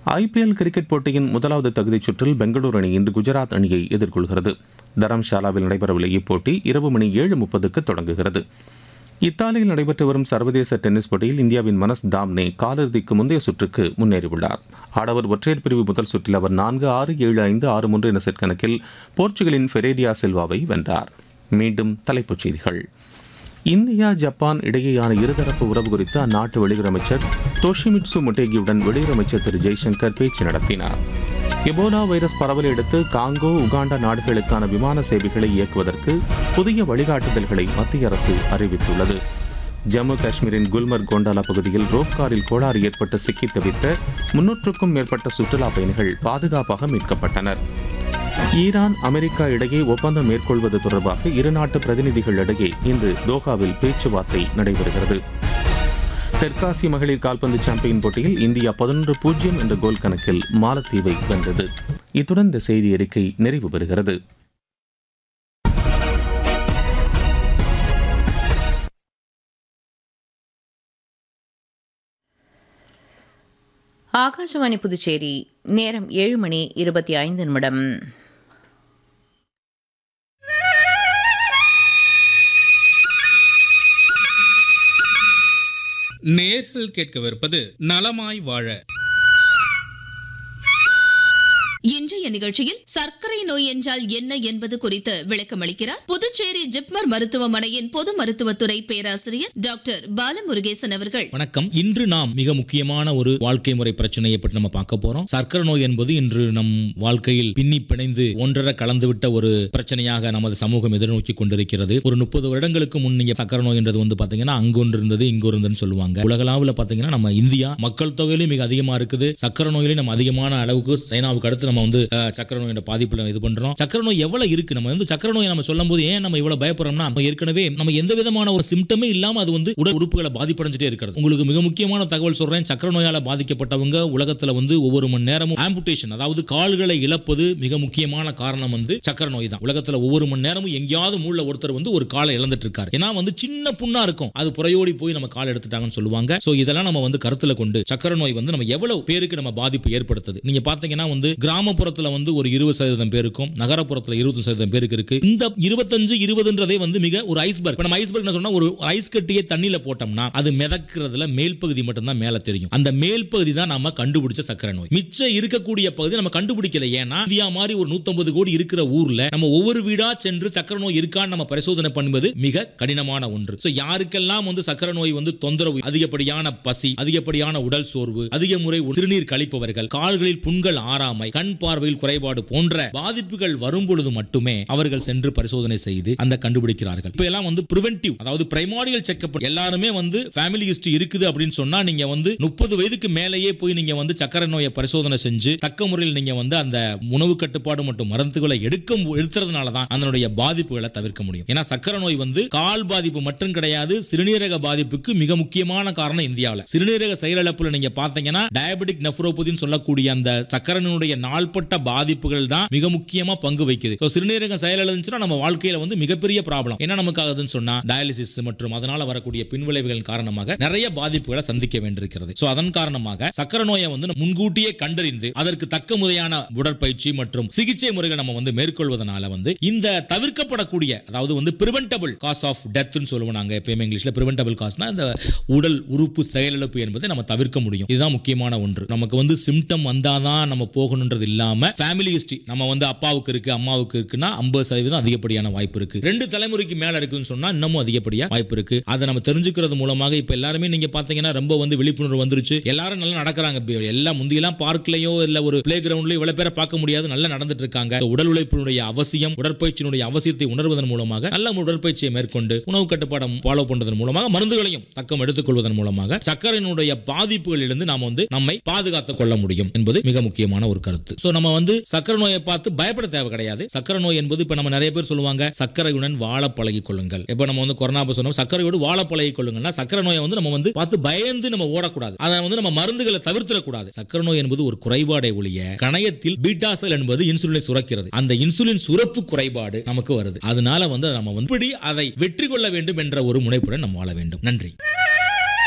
IPL cricket போட்டியின் முதலாவது தகுதிச் சுற்றில் பெங்களூரு அணி இன்று குஜராத் அணியை எதிர்கொள்கிறது தரம்ஷாலாவில் நடைபெறவுள்ள இப்போட்டி இரவு மணி ஏழு முப்பதுக்கு தொடங்குகிறது இத்தாலியில் நடைபெற்று வரும் சர்வதேச டென்னிஸ் போட்டியில் இந்தியாவின் மனஸ் தாம்னே காலிறுதிக்கு முந்தைய சுற்றுக்கு முன்னேறியுள்ளார் ஆடவர் ஒற்றையர் பிரிவு முதல் சுற்றில் அவர் நான்கு ஆறு ஏழு ஐந்து ஆறு மூன்று என செட் கணக்கில் போர்ச்சுகலின் ஃபெரேடியா செல்வாவை வென்றார் மீண்டும் தலைப்புச் செய்திகள் இந்தியா ஜப்பான் இடையேயான இருதரப்பு உறவு குறித்து அந்நாட்டு வெளியுறவு அமைச்சர் தோஷிமிட்சு மொட்டேகியுடன் வெளியுறவு அமைச்சர் திரு ஜெய்சங்கர் பேச்சு நடத்தினார் எபோலா வைரஸ் பரவலை அடுத்து காங்கோ உகாண்டா நாடுகளுக்கான விமான சேவைகளை இயக்குவதற்கு புதிய வழிகாட்டுதல்களை மத்திய அரசு அறிவித்துள்ளது ஜம்மு காஷ்மீரின் குல்மர்க் கோண்டாலா பகுதியில் ரோப் காரில் கோளாறு ஏற்பட்டு சிக்கித் தவித்த முன்னூற்றுக்கும் மேற்பட்ட சுற்றுலா பயணிகள் பாதுகாப்பாக மீட்கப்பட்டனர் ஈரான் அமெரிக்கா இடையே ஒப்பந்தம் மேற்கொள்வது தொடர்பாக இருநாட்டு பிரதிநிதிகளிடையே இன்று தோஹாவில் பேச்சுவார்த்தை நடைபெறுகிறது தெற்காசிய மகளிர் கால்பந்து சாம்பியன் போட்டியில் இந்தியா பதினொன்று பூஜ்ஜியம் என்ற கோல் கணக்கில் மாலத்தீவை வென்றது இத்துடன் இந்த செய்தி அறிக்கை நிறைவு பெறுகிறது ஆகாஷவாணி புதுச்சேரி நேரம் ஏழு மணி இருபத்தி ஐந்து நிமிடம் நேர்கள் கேட்கவிருப்பது நலமாய் வாழ இன்றைய நிகழ்ச்சியில் சர்க்கரை நோய் என்றால் என்ன என்பது குறித்து விளக்கமளிக்கிறார் புதுச்சேரி ஜிப்மர் மருத்துவமனையின் பொது மருத்துவத்துறை பேராசிரியர் டாக்டர் பாலமுருகேசன் அவர்கள் வணக்கம் இன்று நாம் மிக முக்கியமான ஒரு வாழ்க்கை முறை பிரச்சனையை பற்றி நம்ம பார்க்க போறோம் சர்க்கரை நோய் என்பது இன்று நம் வாழ்க்கையில் பின்னி பிணைந்து ஒன்றரை கலந்துவிட்ட ஒரு பிரச்சனையாக நமது சமூகம் எதிர்நோக்கி கொண்டிருக்கிறது ஒரு முப்பது வருடங்களுக்கு முன் நீங்க சர்க்கரை நோய் என்றது வந்து பாத்தீங்கன்னா அங்கு ஒன்று இருந்தது இங்கு இருந்ததுன்னு சொல்லுவாங்க உலகளாவில் பாத்தீங்கன்னா நம்ம இந்தியா மக்கள் தொகையிலும் மிக அதிகமா இருக்குது சர்க்கரை நோயிலும் நம்ம அதிகமான அளவுக்கு சைனாவுக்கு அடுத்து நம்ம வந்து அஹ், சர்க்கரை நோயோட பாதிப்புல இது பண்றோம் சர்க்கரை நோய் எவ்வளவு இருக்கு நம்ம வந்து சர்க்கரை நோயை நம்ம சொல்லும் போது ஏன் நம்ம இவ்வளவு பயப்படுறோம்னா நம்ம ஏற்கனவே நம்ம எந்த விதமான ஒரு சிம்டமே இல்லாம அது வந்து உடல் உறுப்புகளை பாதிப்படைஞ்சிட்டே இருக்கிறது உங்களுக்கு மிக முக்கியமான தகவல் சொல்றேன் சர்க்கரை நோயால பாதிக்கப்பட்டவங்க உலகத்துல வந்து ஒவ்வொரு மணி நேரமும் ஆம்புடேஷன் அதாவது கால்களை இழப்பது மிக முக்கியமான காரணம் வந்து சர்க்கரை நோய் தான் உலகத்துல ஒவ்வொரு மணி நேரமும் எங்கேயாவது மூல ஒருத்தர் வந்து ஒரு காலை இழந்துட்டு இருக்காரு ஏன்னா வந்து சின்ன புண்ணா இருக்கும் அது புறையோடி போய் நம்ம கால் எடுத்துட்டாங்கன்னு சொல்லுவாங்க சோ இதெல்லாம் நம்ம வந்து கருத்துல கொண்டு சர்க்கரை நோய் வந்து நம்ம எவ்வளவு பேருக்கு நம்ம பாதிப்பு ஏற்படுத்துது நீங்க பாத்தீங்கன்னா வந்து கிராமப்புறத்துல வந்து ஒரு இருபது சதவீதம் பேருக்கும் நகரப்புறத்துல இருபத்தி சதவீதம் பேருக்கு இருக்கு இந்த இருபத்தஞ்சு இருபதுன்றதே வந்து மிக ஒரு ஐஸ்பர்க் நம்ம ஐஸ்பர்க் சொன்னா ஒரு ஐஸ் கட்டியை தண்ணியில போட்டோம்னா அது மிதக்கிறதுல மேல் பகுதி மட்டும்தான் மேல தெரியும் அந்த மேல் பகுதி தான் நம்ம கண்டுபிடிச்ச சக்கரை நோய் மிச்சம் இருக்கக்கூடிய பகுதி நம்ம கண்டுபிடிக்கல ஏன்னா இந்தியா மாதிரி ஒரு 150 கோடி இருக்கிற ஊர்ல நம்ம ஒவ்வொரு வீடா சென்று சக்கரை நோய் இருக்கான்னு நம்ம பரிசோதனை பண்ணுவது மிக கடினமான ஒன்று சோ யாருக்கெல்லாம் வந்து சக்கரை நோய் வந்து தொந்தரவு அதிகப்படியான பசி அதிகப்படியான உடல் சோர்வு அதிக முறை சிறுநீர் கழிப்பவர்கள் கால்களில் புண்கள் ஆறாமை கண் பார்வையில் குறைபாடு போன்ற பாதிப்புகள் வரும் பொழுது மட்டுமே அவர்கள் சென்று பரிசோதனை செய்து அந்த கண்டுபிடிக்கிறார்கள் இப்ப எல்லாம் வந்து பிரிவென்டிவ் அதாவது பிரைமாரியல் செக்அப் எல்லாருமே வந்து ஃபேமிலி ஹிஸ்டரி இருக்குது அப்படின்னு சொன்னா நீங்க வந்து முப்பது வயதுக்கு மேலேயே போய் நீங்க வந்து சக்கரை நோயை பரிசோதனை செஞ்சு தக்க முறையில் நீங்க வந்து அந்த உணவு கட்டுப்பாடு மற்றும் மருந்துகளை எடுக்க எடுத்துறதுனால தான் அதனுடைய பாதிப்புகளை தவிர்க்க முடியும் ஏன்னா சக்கரை நோய் வந்து கால் பாதிப்பு மட்டும் கிடையாது சிறுநீரக பாதிப்புக்கு மிக முக்கியமான காரணம் இந்தியாவில் சிறுநீரக செயலிழப்புல நீங்க பாத்தீங்கன்னா டயபெட்டிக் நெஃப்ரோபதின்னு சொல்லக்கூடிய அந்த சக்கரனுடைய நாள்பட்ட பாதிப்புகள் தான் மிக முக்கியமா பங்கு வைக்குது So, சிறுநீரகம் செயலிழந்துச்சுன்னா நம்ம வாழ்க்கையில வந்து மிகப்பெரிய ப்ராப்ளம் என்ன நமக்கு ஆகுதுன்னு சொன்னா டயாலிசிஸ் மற்றும் அதனால வரக்கூடிய பின்விளைவுகள் காரணமாக நிறைய பாதிப்புகளை சந்திக்க வேண்டியிருக்கிறது சோ அதன் காரணமாக சக்கரை நோயை வந்து முன்கூட்டியே கண்டறிந்து அதற்கு தக்க முறையான உடற்பயிற்சி மற்றும் சிகிச்சை முறைகளை நம்ம வந்து மேற்கொள்வதனால வந்து இந்த தவிர்க்கப்படக்கூடிய அதாவது வந்து பிரிவென்டபிள் காஸ் ஆஃப் டெத்னு சொல்லுவோம் நாங்க எப்பயுமே இங்கிலீஷ்ல பிரிவென்டபிள் காஸ்னா இந்த உடல் உறுப்பு செயலிழப்பு என்பதை நம்ம தவிர்க்க முடியும் இதுதான் முக்கியமான ஒன்று நமக்கு வந்து சிம்டம் வந்தாதான் நம்ம போகணுன்றது இல்லாம ஃபேமிலி ஹிஸ்டரி நம்ம வந்து அப்பாவுக்கு இருக்கு அம்மாவுக்கு இருக்குன்னா ஐம்பது சதவீதம் அதிகப்படியான வாய்ப்பு இருக்கு ரெண்டு தலைமுறைக்கு மேல இருக்குன்னு சொன்னா இன்னமும் அதிகப்படியா வாய்ப்பு இருக்கு அதை நம்ம தெரிஞ்சுக்கிறது மூலமாக இப்ப எல்லாருமே நீங்க பாத்தீங்கன்னா ரொம்ப வந்து விழிப்புணர்வு வந்துருச்சு எல்லாரும் நல்லா நடக்கிறாங்க இப்ப எல்லாம் முந்தியெல்லாம் பார்க்லயோ இல்ல ஒரு பிளே கிரவுண்ட்லயோ இவ்வளவு பேரை பார்க்க முடியாது நல்லா நடந்துட்டு இருக்காங்க உடல் உழைப்பினுடைய அவசியம் உடற்பயிற்சியினுடைய அவசியத்தை உணர்வதன் மூலமாக நல்ல உடற்பயிற்சியை மேற்கொண்டு உணவு கட்டுப்பாடம் ஃபாலோ பண்றதன் மூலமாக மருந்துகளையும் தக்கம் எடுத்துக்கொள்வதன் மூலமாக சர்க்கரையினுடைய பாதிப்புகளிலிருந்து நாம் வந்து நம்மை பாதுகாத்துக் கொள்ள முடியும் என்பது மிக முக்கியமான ஒரு கருத்து சோ நம்ம வந்து சக்கரை நோயை பார்த்து பயப்பட தேவை கிடையாது சக்கரை நோய் என்பது இப்ப நம்ம நிறைய பேர் சொல்லுவாங்க சர்க்கரையுடன் வாழ பழகிக் கொள்ளுங்கள் இப்ப நம்ம வந்து கொரோனா சொன்னோம் சர்க்கரையோடு வாழ பழகிக் கொள்ளுங்கள்னா சக்கரை நோயை வந்து நம்ம வந்து பார்த்து பயந்து நம்ம ஓடக்கூடாது அதை வந்து நம்ம மருந்துகளை தவிர்த்திடக்கூடாது சக்கரை நோய் என்பது ஒரு குறைபாடை ஒழிய கணையத்தில் பீட்டா செல் என்பது இன்சுலினை சுரக்கிறது அந்த இன்சுலின் சுரப்பு குறைபாடு நமக்கு வருது அதனால வந்து நம்ம வந்து இப்படி அதை வெற்றி கொள்ள வேண்டும் என்ற ஒரு முனைப்புடன் நம்ம வாழ வேண்டும் நன்றி